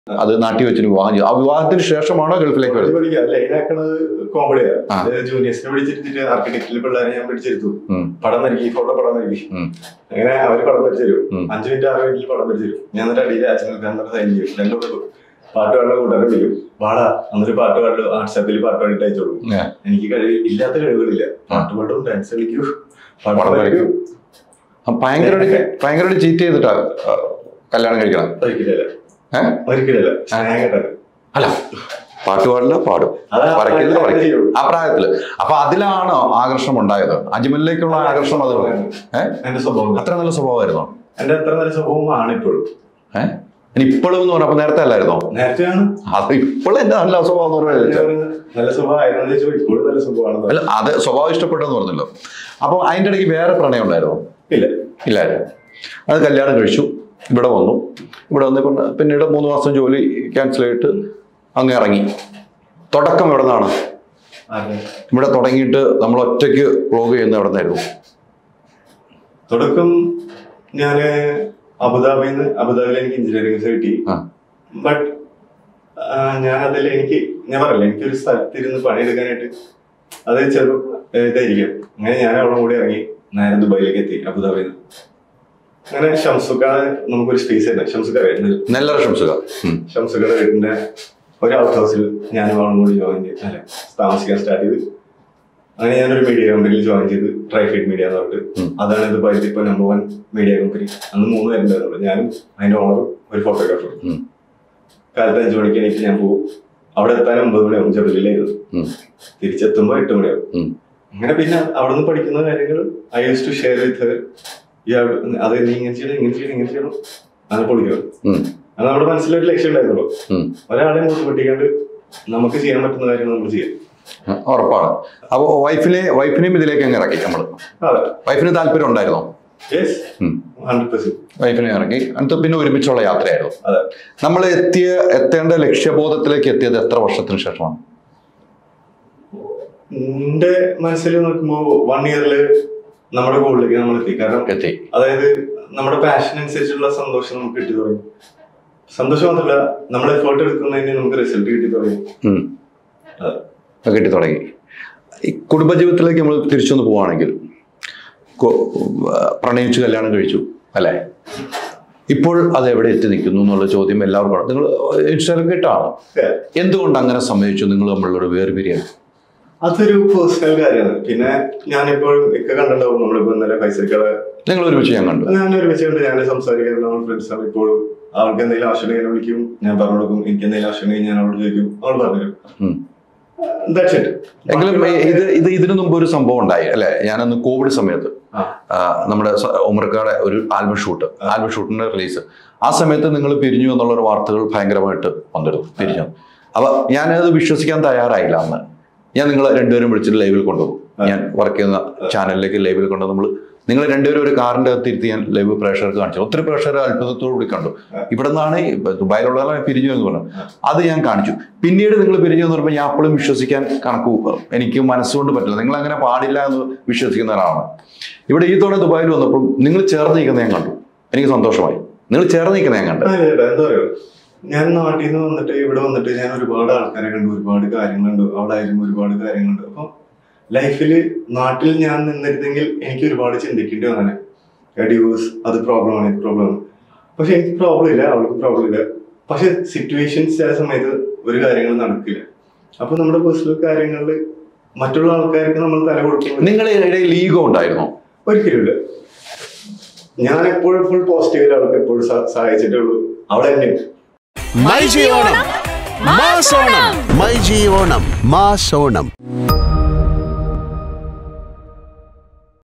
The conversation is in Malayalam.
അത് നാട്ടി വെച്ചിട്ട് വിവാഹം ചെയ്തു ആ വിവാഹത്തിന് ശേഷമാണോ ഗൾഫിലേക്ക് വരുന്നത് പഠിക്കാം ലൈനാക്കണത് കോമഡിയാ ആ. ജൂനിയേഴ്സിനെ പിടിച്ചിരുത്തിട്ട് ആർക്കിടെക്റ്റിൽ പിള്ളേരെ ഞാൻ പിടിച്ചിരുത്തു ഉം. പടം നൽകി ഫോട്ടോ പടം നൽകി ഉം. അങ്ങനെ അവര് പടം വരച്ചു തരും ഉം. അഞ്ചു മിനിറ്റ് ആറ് മിനിറ്റിൽ പടം വരച്ചു തരും ഞാൻ എന്നിട്ട് അടിയിൽ അച്ഛൻ നിൽക്കാൻ സൈൻ ചെയ്യും രണ്ടു കൊടുക്കും പാട്ട് പാടുന്ന കൂട്ടാരെ വിളിക്കും പാടാ എന്നിട്ട് പാട്ട് പാട്ട് വാട്സാപ്പിൽ പാട്ട് പാടിട്ട് അയച്ചു കൊടുക്കും ഏ. എനിക്ക് കഴിവ് ഇല്ലാത്ത കഴിവുകളില്ല പാട്ട് പാട്ടും ഡാൻസ് കളിക്കൂ പടം പടം വരയ്ക്കും. വരയ്ക്കും ആ, ഭയങ്കരമായിട്ട് ഭയങ്കരമായിട്ട് ചീറ്റ് ചെയ്തിട്ടാ ആ, കല്യാണം കഴിക്കണം ഒരിക്കലല്ല ഏ? ഒരിക്കലല്ല സ്നേഹം കേട്ടത് അല്ല പാട്ട് പാടില്ല പാടും അതാ വരയ്ക്കില്ല അങ്ങനെ വരയ്ക്കും ചെയ്യുള്ളൂ. ആ പ്രായത്തില് അപ്പൊ അതിലാണോ ആകർഷണം ഉണ്ടായത് അജ്മലിലേക്കുള്ള ആകർഷണം അത് ഏഹ് എന്റെ സ്വഭാവം അത്ര നല്ല സ്വഭാവമായിരുന്നോ എന്റെ അത്ര നല്ല സ്വഭാവമാണ് ഇപ്പോഴും ഏഹ് ഇനി ഇപ്പോഴും എന്ന് പറഞ്ഞപ്പോ നേരത്തെ അല്ലായിരുന്നോ നേരത്തെയാണ് അത് ഇപ്പോഴും എന്റെ നല്ല സ്വഭാവം എന്ന് പറഞ്ഞാൽ ഞാൻ പറയുന്നത് നല്ല സ്വഭാവമായിരുന്നു ചോദിച്ചു ഇപ്പോഴും നല്ല സ്വഭാവമാണെന്ന് അല്ല അത് സ്വഭാവം ഇഷ്ടപ്പെട്ടെന്ന് പറഞ്ഞല്ലോ അപ്പൊ അതിന്റെ ഇടയ്ക്ക് വേറെ പ്രണയം ഉണ്ടായിരുന്നോ ഇല്ല ഇല്ലായിരുന്നു അത് കല്യാണം കഴിച്ചു ഇവിടെ വന്നു ഇവിടെ വന്ന് പിന്നെ പിന്നീട് മൂന്ന് മാസം ജോലി ക്യാൻസൽ ചെയ്തിട്ട് അങ്ങ് ഇറങ്ങി തുടക്കം എവിടെ നിന്നാണ് അതെ ഇവിടെ തുടങ്ങിയിട്ട് നമ്മൾ ഒറ്റയ്ക്ക് വ്ളോഗ് ചെയ്യുന്ന എവിടെ നിന്നായിരുന്നു തുടക്കം ഞാന് അബുദാബിയിൽ നിന്ന് അബുദാബിയിൽ എനിക്ക് എഞ്ചിനീയറിംഗ് കിട്ടി ആ. ബട്ട് ഞാൻ അതിൽ എനിക്ക് ഞാൻ പറയില്ല എനിക്കൊരു സ്ഥലത്തിരുന്ന് പണിയെടുക്കാനായിട്ട് അത് ചിലപ്പോൾ ഇതായിരിക്കും അങ്ങനെ ഞാൻ അവളും കൂടി ഇറങ്ങി നേരെ ദുബായിലേക്ക് എത്തി അബുദാബിയിൽ നിന്ന് അങ്ങനെ ഷംസുക്കാണ് നമുക്കൊരു സ്പേസ് ഉണ്ട് ഷംസുക്ക വരുന്നത് നെല്ലറ ഷംസുക ഉം. ഷംസുക്കയുടെ വീടിന്റെ ഒരു ഔട്ട് ഹൗസിൽ ഞാനും അവളും കൂടി ജോയിൻ ചെയ്ത് അല്ല താമസിക്കാൻ സ്റ്റാർട്ട് ചെയ്ത് അങ്ങനെ ഞാനൊരു മീഡിയ കമ്പനിയിൽ ജോയിൻ ചെയ്ത് ട്രൈഫീഡ് മീഡിയ എന്ന് പറഞ്ഞിട്ട് ഉം. അതാണ് ഇത് പരിധി ഇപ്പൊ നമ്പർ വൺ മീഡിയ കമ്പനി അന്ന് മൂന്ന് പേരുണ്ടായിരുന്നുള്ളൂ ഞാനും അതിന്റെ ഓണറും ഒരു ഫോട്ടോഗ്രാഫറും ഉം. കാലത്ത് അഞ്ചു മണിക്ക് എനിക്ക് ഞാൻ പോകും അവിടെ എത്താൻ ഒമ്പത് മണിയാവും ജബലിലായിരുന്നു ഉം. തിരിച്ചെത്തുമ്പോൾ എട്ട് മണിയാവും ഉം. അങ്ങനെ പിന്നെ അവിടെ നിന്ന് പഠിക്കുന്ന കാര്യങ്ങൾ I use to share with അത് നീ ഇങ്ങനെ ചെയ്യണം ഇങ്ങനെ ചെയ്യണം ഇങ്ങനെ ചെയ്യണം അങ്ങനെ പൊളിക്കണം ഉം. അത് നമ്മുടെ മനസ്സിലൊരു ലക്ഷ്യം ഉണ്ടായിരുന്നുള്ളൂ ഉം. ഒരാളെ ബുദ്ധിമുട്ടിക്കാണ്ട് നമുക്ക് ചെയ്യാൻ പറ്റുന്ന കാര്യങ്ങൾ നമ്മൾ ചെയ്യാം ഉറപ്പാണ് അപ്പൊ വൈഫിനെ വൈഫിനെയും ഇതിലേക്ക് അങ്ങ് ഇറക്കി നമ്മൾ അതെ വൈഫിന് താല്പര്യം ഉണ്ടായിരുന്നോ യെസ് ഉം. ഹൺഡ്രഡ് പെർസെന്റ് വൈഫിനെ ഇറക്കി എന്നിട്ട് പിന്നെ ഒരുമിച്ചുള്ള യാത്രയായിരുന്നു അതെ നമ്മൾ എത്തിയ എത്തേണ്ട ലക്ഷ്യബോധത്തിലേക്ക് എത്തിയത് എത്ര വർഷത്തിന് ശേഷമാണ് എന്റെ മനസ്സിൽ നോക്കുമ്പോൾ വൺ ഇയറിൽ നമ്മുടെ ഗോളിലേക്ക് നമ്മൾ എത്തി കാരണം എത്തി അതായത് നമ്മുടെ പാഷൻ അനുസരിച്ചുള്ള സന്തോഷം നമുക്ക് കിട്ടി തുടങ്ങി സന്തോഷം മാത്രമല്ല നമ്മൾ എഫേർട്ട് എടുക്കുന്നതിന് നമുക്ക് റിസൾട്ട് കിട്ടി തുടങ്ങി ഉം. അതെ. അത് കിട്ടി തുടങ്ങി ഈ കുടുംബജീവിതത്തിലേക്ക് നമ്മൾ തിരിച്ചൊന്ന് പോവുകയാണെങ്കിൽ കൊ- പ്രണയിച്ച് കല്യാണം കഴിച്ചു അല്ലേ ഇപ്പോൾ അത് എവിടെ എത്തി നിൽക്കുന്നു എന്നുള്ള ചോദ്യം എല്ലാവർക്കും നിങ്ങൾ ഇൻസ്റ്റാഗ്രാം കിട്ടാണ് Yeah. എന്തുകൊണ്ട് അങ്ങനെ സംഭവിച്ചു നിങ്ങൾ തമ്മിലൊരു വേർപിരിയൽ അതൊരു പേഴ്സണൽ കാര്യമാണ് പിന്നെ ഞാനിപ്പോഴും ഒക്കെ കണ്ടിട്ടുണ്ടാവും നമ്മളിപ്പോ ഇന്നലെ പൈസക്കുള്ള നിങ്ങൾ ഒരുമിച്ച് ഞാൻ കണ്ടു ഞാൻ ഒരുമിച്ച് കണ്ട് ഞാൻ സംസാരിക്കാൻ നമ്മൾ ഫ്രണ്ട്സ് ആണ് ഇപ്പോഴും അവൾക്ക് എന്തെങ്കിലും ആവശ്യം എന്നെ വിളിക്കും ഞാൻ പറഞ്ഞു കൊടുക്കും എനിക്ക് എന്തെങ്കിലും ആവശ്യം ഉണ്ടെങ്കിൽ ഞാൻ അവളോട് ചോദിക്കും അവൾ പറഞ്ഞു ഉം. ദാറ്റ്സ് ഇറ്റ് എങ്കിലും ഈ- ഇത് ഇത് ഇതിനു മുമ്പ് ഒരു സംഭവം ഉണ്ടായി അല്ലെ ഞാനന്ന് കോവിഡ് സമയത്ത് ആ. ആ, നമ്മുടെ സ- ഉമർക്കാടെ ഒരു ആൽബം ഷൂട്ട് ആൽബം ഷൂട്ടിന്റെ റിലീസ് ആ സമയത്ത് നിങ്ങൾ പിരിഞ്ഞു എന്നുള്ള ഒരു വാർത്തകൾ ഭയങ്കരമായിട്ട് വന്നിരുന്നു പിരിഞ്ഞു അപ്പൊ ഞാനത് വിശ്വസിക്കാൻ തയ്യാറായില്ല അന്ന് ഞാൻ നിങ്ങൾ രണ്ടുപേരും വിളിച്ചിട്ട് ലൈവിൽ കൊണ്ടുപോകും ഞാൻ വർക്ക് ചെയ്യുന്ന ചാനലിലേക്ക് ലൈവിൽ കൊണ്ട് നമ്മൾ നിങ്ങൾ രണ്ടുപേരും ഒരു കാറിന്റെ അകത്ത് ഇരുത്തി ഞാൻ ലൈവ് പ്രേക്ഷകർക്ക് കാണിച്ചു ഒത്തിരി പ്രേക്ഷകർ അത്ഭുതത്തോടു കൂടി കണ്ടു ഇവിടെ നിന്നാണ് ഈ ദുബായിലുള്ള പിരിഞ്ഞു എന്ന് പറഞ്ഞു അത് ഞാൻ കാണിച്ചു പിന്നീട് നിങ്ങൾ പിരിഞ്ഞു എന്ന് പറയുമ്പോൾ ഞാൻ അപ്പോഴും വിശ്വസിക്കാൻ കണക്ക് എനിക്ക് മനസ്സുകൊണ്ട് പറ്റില്ല നിങ്ങൾ അങ്ങനെ പാടില്ല എന്ന് വിശ്വസിക്കുന്ന ഒരാളാണ് ഇവിടെ ഈ തവണ ദുബായിൽ വന്നപ്പോൾ നിങ്ങൾ ചേർന്ന് നിൽക്കുന്ന ഞാൻ കണ്ടു എനിക്ക് സന്തോഷമായി നിങ്ങൾ ചേർന്ന് നിൽക്കുന്ന ഞാൻ കണ്ടു ആ, ചേട്ടാ എന്താ പറയുക ഞാൻ നാട്ടിൽ നിന്ന് വന്നിട്ട് ഇവിടെ വന്നിട്ട് ഞാൻ ഒരുപാട് ആൾക്കാരെ കണ്ടു ഒരുപാട് കാര്യങ്ങളുണ്ട് അവിടെ ആയാലും ഒരുപാട് കാര്യങ്ങളുണ്ട് അപ്പൊ ലൈഫിൽ നാട്ടിൽ ഞാൻ നിന്നിരുന്നെങ്കിൽ എനിക്ക് ഒരുപാട് ചിന്തിക്കേണ്ടി വന്നെ ഡിവോഴ്സ് അത് പ്രോബ്ലമാണ് ഇത് പ്രോബ്ലമാണ് പക്ഷെ എനിക്ക് പ്രോബ്ലം ഇല്ല അവൾക്ക് പ്രോബ്ലം ഇല്ല പക്ഷെ സിറ്റുവേഷൻസ് ചില സമയത്ത് ഒരു കാര്യങ്ങളും നടക്കില്ല അപ്പൊ നമ്മുടെ പേഴ്സണൽ കാര്യങ്ങളിൽ മറ്റുള്ള ആൾക്കാർക്ക് നമ്മൾ തല കൊടുക്കുന്നത് നിങ്ങളുടെ ഇടയിൽ ഈഗോ ഉണ്ടായിരുന്നോ ഒരിക്കലും ഇല്ല ഞാൻ എപ്പോഴും ഫുൾ പോസിറ്റീവിൽ അവൾക്ക് എപ്പോഴും സഹ- സഹായിച്ചിട്ടേ ഉള്ളൂ അവളെ എന്നെ my G Onam mass Onam my G Onam mass Onam